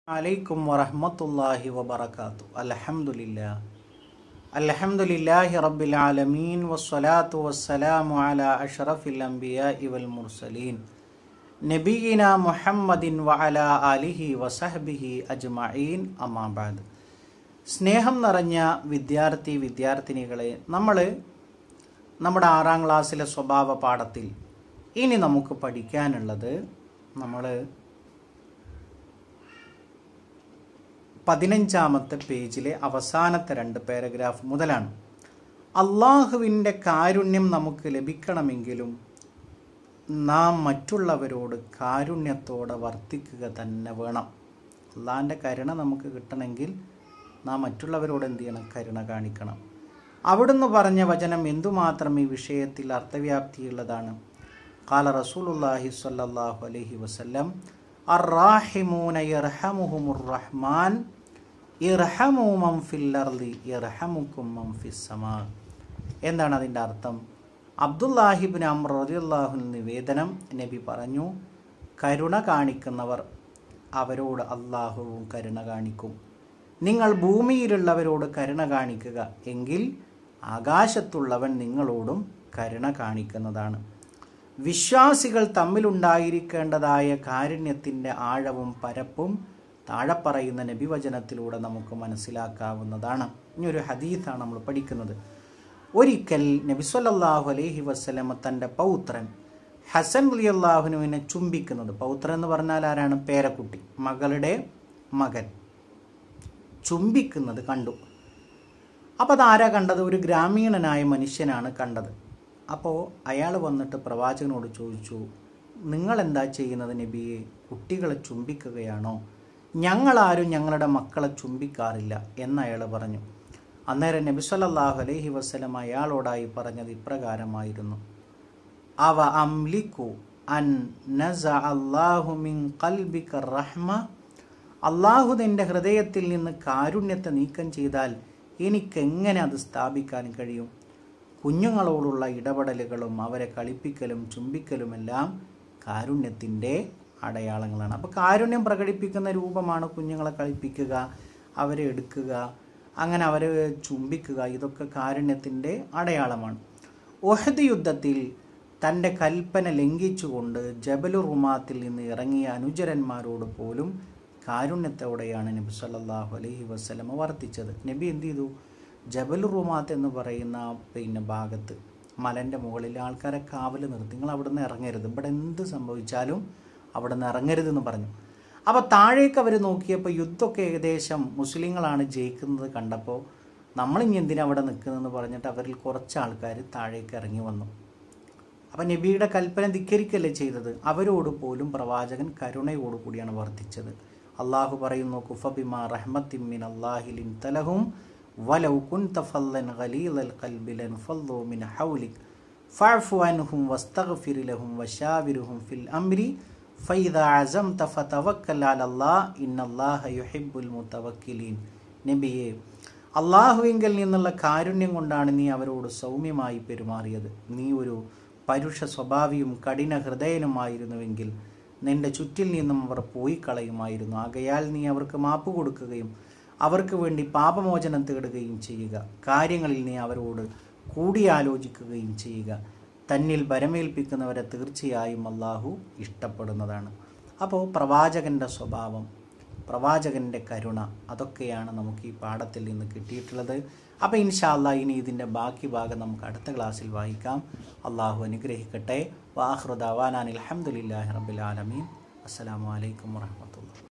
عليكم ورحمة الله وبركاته الحمد لله الحمد لله رب العالمين والصلاة والسلام على أشرف الأنبياء والمرسلين نبينا محمد وعلى آله وصحبه أجمعين أما بعد സ്നേഹം നിറഞ്ഞ വിദ്യാർത്ഥി വിദ്യാർത്ഥിനികളെ നമ്മൾ നമ്മുടെ ആറാം ക്ലാസ്സിലെ സ്വഭാവ പാഠത്തിൽ ഇനി നമുക്ക് പഠിക്കാനുള്ളത് നമ്മൾ പതിനഞ്ചാമത്തെ പേജിലെ അവസാനത്തെ രണ്ട് പാരഗ്രാഫ് മുതലാണ് അള്ളാഹുവിൻ്റെ കാരുണ്യം നമുക്ക് ലഭിക്കണമെങ്കിലും നാം മറ്റുള്ളവരോട് കാരുണ്യത്തോടെ വർത്തിക്കുക തന്നെ വേണം അള്ളാഹിൻ്റെ കരുണ നമുക്ക് കിട്ടണമെങ്കിൽ നാം മറ്റുള്ളവരോട് എന്ത് ചെയ്യണം കരുണ കാണിക്കണം അവിടുന്ന് പറഞ്ഞ വചനം എന്തുമാത്രം ഈ വിഷയത്തിൽ അർത്ഥവ്യാപ്തിയുള്ളതാണ് കാല റസൂലുല്ലാഹി സ്വല്ലല്ലാഹു അലൈഹി വസല്ലം അറാഹിമൂന യർഹമുഹുമുർ റഹ്മാൻ ഇർഹമു മൻ ഫിൽ അർളി യർഹമുക്കും മൻ ഫിസ് സമാ എന്താണ് അതിൻ്റെ അർത്ഥം അബ്ദുല്ലാഹിബിൻ അമ്ര റളിയല്ലാഹു നിവേദനം നബി പറഞ്ഞു കരുണ കാണിക്കുന്നവർ അവരോട് അള്ളാഹുവും കരുണ കാണിക്കും നിങ്ങൾ ഭൂമിയിലുള്ളവരോട് കരുണ കാണിക്കുക എങ്കിൽ ആകാശത്തുള്ളവൻ നിങ്ങളോടും കരുണ കാണിക്കുന്നതാണ് വിശ്വാസികൾ തമ്മിലുണ്ടായിരിക്കേണ്ടതായ കാരുണ്യത്തിൻ്റെ ആഴവും പരപ്പും താഴെ പറയുന്ന നബിവചനത്തിലൂടെ നമുക്ക് മനസ്സിലാക്കാവുന്നതാണ് ഇനി ഒരു ഹദീത്താണ് നമ്മൾ പഠിക്കുന്നത് ഒരിക്കൽ നബി സല്ലല്ലാഹു അലൈഹി വസ്ലമ തൻ്റെ പൗത്രൻ ഹസൻ അലി അള്ളാഹുനുവിനെ ചുംബിക്കുന്നത് പൗത്രൻ എന്ന് പറഞ്ഞാൽ ആരാണ് പേരക്കുട്ടി മകളുടെ മകൻ ചുംബിക്കുന്നത് കണ്ടു അപ്പോൾ അതാരാ കണ്ടത് ഒരു ഗ്രാമീണനായ മനുഷ്യനാണ് കണ്ടത് അപ്പോൾ അയാൾ വന്നിട്ട് പ്രവാചകനോട് ചോദിച്ചു നിങ്ങൾ എന്താ ചെയ്യുന്നത് നബിയെ കുട്ടികളെ ചുംബിക്കുകയാണോ ഞങ്ങളാരും ഞങ്ങളുടെ മക്കളെ ചുംബിക്കാറില്ല എന്ന് അയാൾ പറഞ്ഞു അന്നേരം നബി സല്ലല്ലാഹു അലൈഹി വസല്ലം അയാളോടായി പറഞ്ഞത് ഇപ്രകാരമായിരുന്നു അവ അംലിക്കു അൻ നസ അല്ലാഹു മിൻ ഖൽബിക റഹ്മ അള്ളാഹു നിന്റെ ഹൃദയത്തിൽ നിന്ന് കാരുണ്യത്തെ നീക്കം ചെയ്താൽ എനിക്കെങ്ങനെ അത് സ്ഥാപിക്കാൻ കഴിയും കുഞ്ഞുങ്ങളോടുള്ള ഇടപെടലുകളും അവരെ കളിപ്പിക്കലും ചുംബിക്കലുമെല്ലാം കാരുണ്യത്തിൻ്റെ അടയാളങ്ങളാണ് അപ്പോൾ കാരുണ്യം പ്രകടിപ്പിക്കുന്ന രൂപമാണ് കുഞ്ഞുങ്ങളെ കളിപ്പിക്കുക അവരെ എടുക്കുക അങ്ങനെ അവരെ ചുംബിക്കുക ഇതൊക്കെ കാരുണ്യത്തിൻ്റെ അടയാളമാണ് ഒഹദ് യുദ്ധത്തിൽ തൻ്റെ കൽപ്പന ലംഘിച്ചുകൊണ്ട് ജബലു റുമാത്തിൽ നിന്ന് ഇറങ്ങിയ അനുചരന്മാരോട് പോലും കാരുണ്യത്തോടെയാണ് നബി സല്ലല്ലാഹു അലൈഹി വസ്ലമ വർത്തിച്ചത് നബി എന്ത് ചെയ്തു ജബൽ റുമാത്ത് എന്ന് പറയുന്ന പിന്നെ ഭാഗത്ത് മലൻ്റെ മുകളിൽ ആൾക്കാരെ കാവൽ നിർത്തി നിങ്ങൾ അവിടെ നിന്ന് ഇറങ്ങരുത് ഇവിടെ എന്ത് സംഭവിച്ചാലും അവിടെ നിന്ന് ഇറങ്ങരുതെന്ന് പറഞ്ഞു അപ്പോൾ താഴേക്ക് അവർ നോക്കിയപ്പോൾ യുദ്ധമൊക്കെ ഏകദേശം മുസ്ലിങ്ങളാണ് ജയിക്കുന്നത് കണ്ടപ്പോൾ നമ്മളിനി എന്തിനാ അവിടെ നിൽക്കുന്നതെന്ന് പറഞ്ഞിട്ട് അവരിൽ കുറച്ച് ആൾക്കാർ താഴേക്ക് ഇറങ്ങി വന്നു അപ്പം നബിയുടെ കൽപ്പന ധിക്കരിക്കല്ലേ ചെയ്തത് അവരോട് പോലും പ്രവാചകൻ കരുണയോടുകൂടിയാണ് വർദ്ധിച്ചത് അള്ളാഹു പറയുന്നു കുഫബിമ റഹ്മത്തിമിൻ അള്ളാഹിലിൻ തലഹും വലൗ കുൻത ഫല്ലൻ ഖലീലൽ ഖൽബി ലൻഫല്ലു മിൻ ഹൗലിക് ഫഅഫു അൻഹും വസ്തഗ്ഫിർ ലഹും വശാവിറുഹും ഫിൽ അംരി ഫൈദ അസംത ഫതവക്കൽ അലല്ലാഹ് ഇന്നല്ലാഹ യുഹിബ്ബുൽ മുതവക്കിലീൻ നബിയെ അള്ളാഹുവിങ്കൽ നിന്നുള്ള കാരുണ്യം കൊണ്ടാണ് നീ അവരോട് സൗമ്യമായി പെരുമാറിയത് നീ ഒരു പരുഷ സ്വഭാവിയും കഠിന ഹൃദയനുമായിരുന്നുവെങ്കിൽ നിന്റെ ചുറ്റിൽ നിന്നും അവർ പോയി കളയുമായിരുന്നു ആകയാൽ നീ അവർക്ക് മാപ്പ് കൊടുക്കുകയും അവർക്ക് വേണ്ടി പാപമോചനം തേടുകയും ചെയ്യുക കാര്യങ്ങളിൽ നീ അവരോട് കൂടിയാലോചിക്കുകയും ചെയ്യുക തന്നിൽ ബരമേൽപ്പിക്കുന്നവരെ തീർച്ചയായും അള്ളാഹു ഇഷ്ടപ്പെടുന്നതാണ് അപ്പോൾ പ്രവാചകൻ്റെ സ്വഭാവം പ്രവാചകൻ്റെ കരുണ അതൊക്കെയാണ് നമുക്ക് ഈ പാഠത്തിൽ നിന്ന് കിട്ടിയിട്ടുള്ളത് അപ്പോൾ ഇൻഷാല്ല ഇനി ഇതിൻ്റെ ബാക്കി ഭാഗം നമുക്ക് അടുത്ത ക്ലാസ്സിൽ വായിക്കാം അള്ളാഹു അനുഗ്രഹിക്കട്ടെ വാഹൃദാൻ അലഹമുല്ലാ റബിൽ ആലമീൻ അസ്സാം വലൈക്കും വാഹമത്തുള്ള